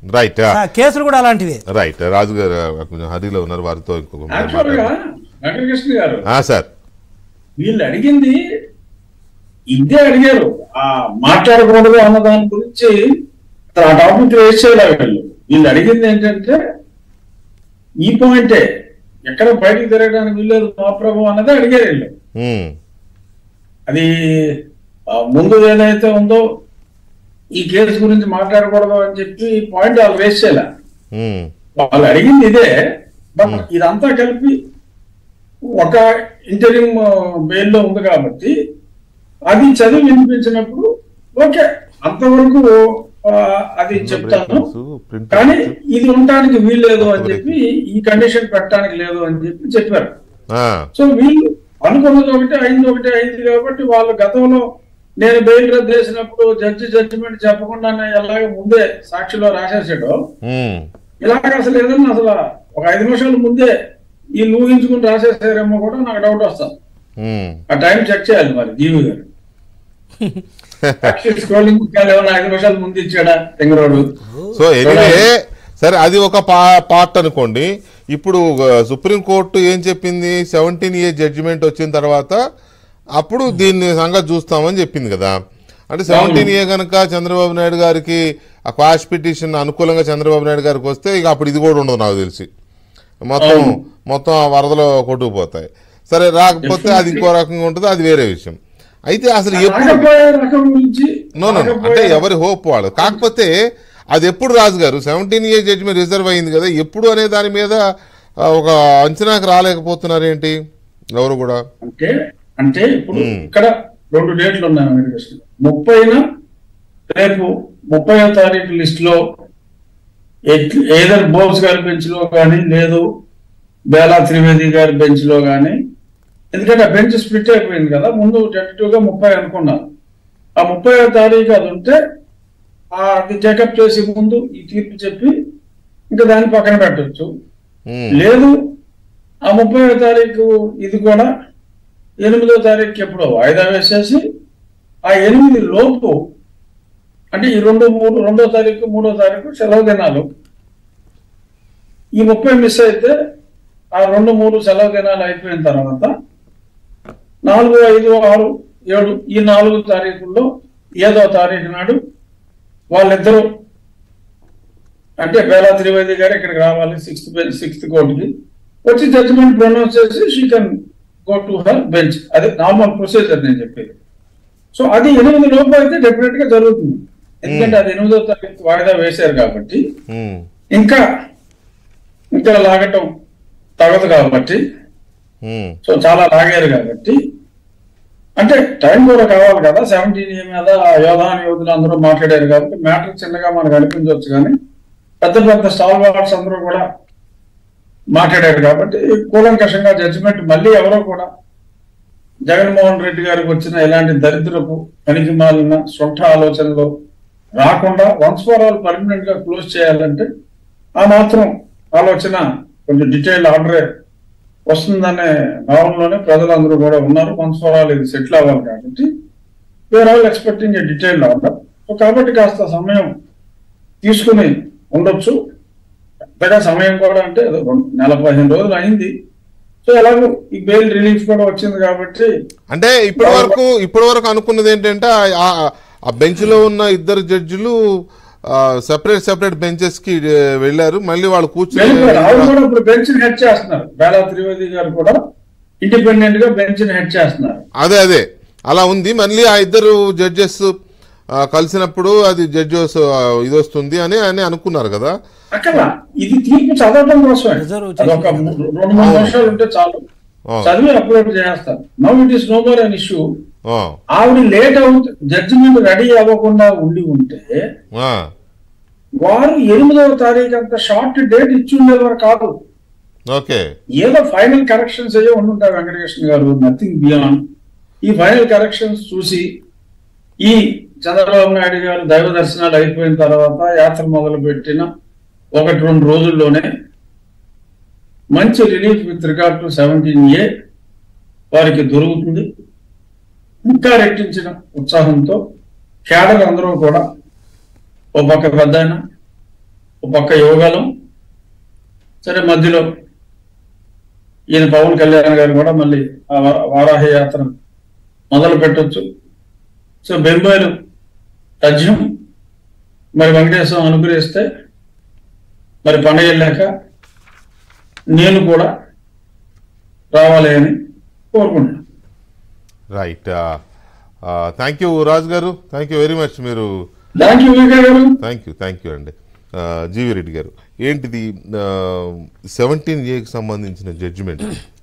Right ఆ, కేసులు కూడా అలాంటివే రైట్ రాజు గారు కొంచెం హరిలో ఉన్నారు వారితో ఇంకొక మాట యాక్చువల్ గా మాట్లాడండి. వెంకటకృష్ణ గారు ఆ, సార్ వీళ్ళు అడిగింది ఇదే అడిగారు ఆ మాట్లాడకూడదు అన్న దాని గురించి ఆ టాపిక్ రేస్ చేయలేదు వీళ్ళు వీళ్ళు అడిగింది ఏంటంటే ఈ పాయింటే ఎక్కడ బయటికి తిరగడానికి వీల్లేదు మహాప్రభు అన్నదే అడిగారు వీళ్ళు ఉమ్, అది ఆ, ముందు ఏదైతే ఉందో ఈ కేసు గురించి మాట్లాడకూడదు అని చెప్పి ఈ పాయింట్ వాళ్ళు రేస్ చేయలే ఉమ్, వాళ్ళు అడిగింది ఇదే బట్ ఇదంతా కలిపి ఒక ఇంటరిం బెయిల్లో ఉంది కాబట్టి అది చదివి వినిపించినప్పుడు ఓకే అంతవరకు ఆ, అది చెప్తాను ప్రింట్ కానీ ఇది ఉండటానికి వీల్లేదు అని చెప్పి ఈ కండిషన్ పెట్టడానికి లేదు అని చెప్పి చెప్పారు ఆ, సో వీళ్ళు అనుకున్నది ఒకటి అయింది ఒకటి అయింది కాబట్టి వాళ్ళు గతంలో నేను బెయిల్ రద్దు చేసినప్పుడు జడ్జి జడ్జిమెంట్ చెప్పకుండానే ఎలాగ ముందే సాక్షిలో రాసేసాడో ఉమ్, ఇలాగ అసలు ఏదన్నా అసలు ఒక ఐదు నిమిషాల ముందే ఈ ఊహించుకుని రాసేసారేమో కూడా నాకు డౌట్ వస్తుంది ఉమ్. ఆ టైం చెక్ చేయాలి మరి జీవి గారు స్క్రోలింగ్ ఏమైనా ఐదు నిమిషాల ముందు ఇచ్చాడా తెంగరోడు సో ఎనివే సరే అది ఒక పా పార్ట్ అనుకోండి ఇప్పుడు సుప్రీం కోర్టు ఏం చెప్పింది సెవెంటీన్ ఏ జడ్జిమెంట్ వచ్చిన తర్వాత అప్పుడు దీన్ని సంగతి చూస్తామని చెప్పింది కదా అంటే సెవెంటీన్ ఏ కనుక చంద్రబాబు నాయుడు గారికి ఆ క్వాష్ పిటిషన్ అనుకూలంగా చంద్రబాబు నాయుడు గారికి వస్తే ఇక అప్పుడు ఇది కూడా ఉండదు నాకు తెలిసి మొత్తం అవును. మొత్తం ఆ వరదలో కొట్టుకుపోతాయి సరే రాకపోతే అది ఇంకో రకంగా ఉంటుంది అది వేరే విషయం అయితే అసలు ఎప్పుడు రాకపోయే రకం గురించి నో నో నో. అంటే ఎవరి హోప్ వాళ్ళు కాకపోతే అది ఎప్పుడు రాజు గారు సెవెంటీన్ ఇయర్ జడ్జిమెంట్ రిజర్వ్ అయింది కదా ఎప్పుడు అనే దాని మీద ఆ, ఒక అంచనాకు రాలేకపోతున్నారు ఏంటి ఎవరు కూడా అంటే అంటే ఇప్పుడు మ్మ్. ఇక్కడ రెండు డేట్లు ఉన్నాయి వెంకటకృష్ణ ముప్పైన రేపు ముప్పైవ తారీఖు లిస్ట్ లో ఏదర్ బోస్ గారి బెంచ్ లో కానీ లేదు బేలా త్రివేది గారి బెంచ్ లో కానీ ఎందుకంటే ఆ బెంచ్ స్ప్లిట్ అయిపోయింది కదా ముందు టెంటటివ్ గా ముప్పై అనుకున్నారు ఆ ముప్పై తారీఖు అది ఉంటే ఆ అది టేకప్ చేసి ముందు ఈ తీర్పు చెప్పి ఇంకా దాన్ని పక్కన పెట్టొచ్చు ఉమ్, లేదు ఆ ముప్పై తారీఖు ఇది కూడా ఎనిమిదో తారీఖు ఎప్పుడో వాయిదా వేసేసి ఆ ఎనిమిది లోపు అంటే ఈ రెండు మూడు రెండో తారీఖు మూడో తారీఖు సెలవు దినాలు ఈ ముప్పై మిస్ అయితే ఆ రెండు మూడు సెలవు దినాలు అయిపోయిన తర్వాత నాలుగు ఐదు ఆరు ఏడు ఈ నాలుగు తారీఖుల్లో ఏదో తారీఖు నాడు వాళ్ళిద్దరూ అంటే బేలా త్రివేది గారు ఇక్కడికి రావాలి సిక్స్త్ బెంచ్ సిక్స్త్ కోర్టుకి వచ్చి జడ్జిమెంట్ ప్రొనౌన్స్ చేసి she can go to her bench అది నార్మల్ ప్రొసీజర్ నేను చెప్పేది సో అది ఎనిమిది లోపు అయితే డెఫినెట్ గా జరుగుతుంది ఎందుకంటే అది ఎనిమిదో తారీఖు వాయిదా వేశారు కాబట్టి ఉమ్, ఇంకా ఇంకా లాగటం తగదు కాబట్టి ఉమ్, సో చాలా లాగారు కాబట్టి అంటే టైం కూడా కావాలి కదా సెవెంటీన్ ఏ మీద యోధాన యోధులు అందరూ మాట్లాడారు కాబట్టి మ్యాటర్ చిన్నగా మనకు అనిపించవచ్చు కానీ పెద్ద పెద్ద స్టాల్ వార్డ్స్ అందరూ కూడా మాట్లాడారు కాబట్టి కూలంకషంగా జడ్జిమెంట్ మళ్ళీ ఎవరో కూడా జగన్మోహన్ రెడ్డి గారికి వచ్చిన ఇలాంటి దరిద్రపు పనికి మాలిన సొంత ఆలోచనలు రాకుండా వన్స్ ఫర్ ఆల్ పర్మనెంట్ గా క్లోజ్ చేయాలంటే ఆ మాత్రం ఆలోచన కొంచెం డీటెయిల్ ఆర్డరే వస్తుందనే భావనలోనే ప్రజలందరూ కూడా ఉన్నారు వన్స్ ఫర్ ఆల్ ఇది సెటిల్ అవ్వాలి కాబట్టి we're all expecting a detail order so కాబట్టి కాస్త సమయం తీసుకుని ఉండొచ్చు పెద్దగా సమయం కూడా అంటే ఏదో రెండు- నెల పదిహేను రోజులు అయింది సో ఎలాగో ఈ బెయిల్ రిలీఫ్ కూడా వచ్చింది కాబట్టి అంటే ఇప్పటి వరకు ఇప్పటి వరకు అనుకున్నది ఏంటంటే ఆ- ఆ- ఆ బెంచ్ లో ఉన్న ఇద్దరు జడ్జిలు సెపరేట్ సెపరేట్ బెంచెస్ కి ఆ, వెళ్ళారు మళ్ళీ వాళ్ళు వెళ్ళిపోయారు. ఆవిడ కూర్చొని కూడా ఇప్పుడు బెంచ్ హెడ్ చేస్తున్నారు బేలా త్రివేది గారు కూడా ఇండిపెండెంట్ గా బెంచ్ హెడ్ చేస్తున్నారు అదే అదే అలా ఉంది మళ్ళీ ఆ ఇద్దరు జడ్జెస్ కలిసినప్పుడు అది జడ్జెస్ ఇది వస్తుంది అని అని అనుకున్నారు కదా అక్కడ ఇది తీర్పు చదవడం కోసమే Reserve అదొక చేసింది మూడు- రెండు మూడు నిమిషాలు ఉంటే చాలు అవును. చదివి అప్లోడ్ చేస్తారు now it is no more an issue ఆ, ఆవిడ లేట్ అవుతుంది జడ్జిమెంట్ రెడీ అవ్వకుండా ఉండి ఉంటే ఆ, వారు ఎనిమిదవ తారీఖు అంత షార్ట్ డేట్ ఇచ్చి ఉండేవారు కాదు ఓకే ఏదో ఫైనల్ కరెక్షన్స్ అయ్యే ఉండుంటారు వెంకటకృష్ణ గారు నథింగ్ బియాండ్ ఈ ఫైనల్ కరెక్షన్స్ చూసి ఈ చంద్రబాబు నాయుడు గారు దైవ దర్శనాలు అయిపోయిన తర్వాత యాత్ర మొదలు పెట్టిన ఒకటి రెండు రోజుల్లోనే మంచి relief with regard to seventeen A వారికి దొరుకుతుంది ఇంకా రెట్టించిన ఉత్సాహంతో కేడర్ అందరూ కూడా ఓ పక్క పెద్ద ఆయన ఒక పక్క యోగాలం సరే మధ్యలో ఈయన పవన్ కళ్యాణ్ గారు కూడా మళ్ళీ ఆ వా- వారాహి యాత్ర మొదలు పెట్టొచ్చు సో బెంబాయిలు తజ్యం మరి వెంకటేశ్వరం అనుగ్రహిస్తే మరి పండగ వెళ్ళాక నేను కూడా రావాలి అని కోరుకుంటున్నాను right thank you Raju garu thank you very much మీరు thank you Viveka garu thank you thank you అండి ఆ, జీవి రెడ్డి గారు ఏంటిది సెవెంటీన్ ఏకి సంబంధించిన జడ్జిమెంట్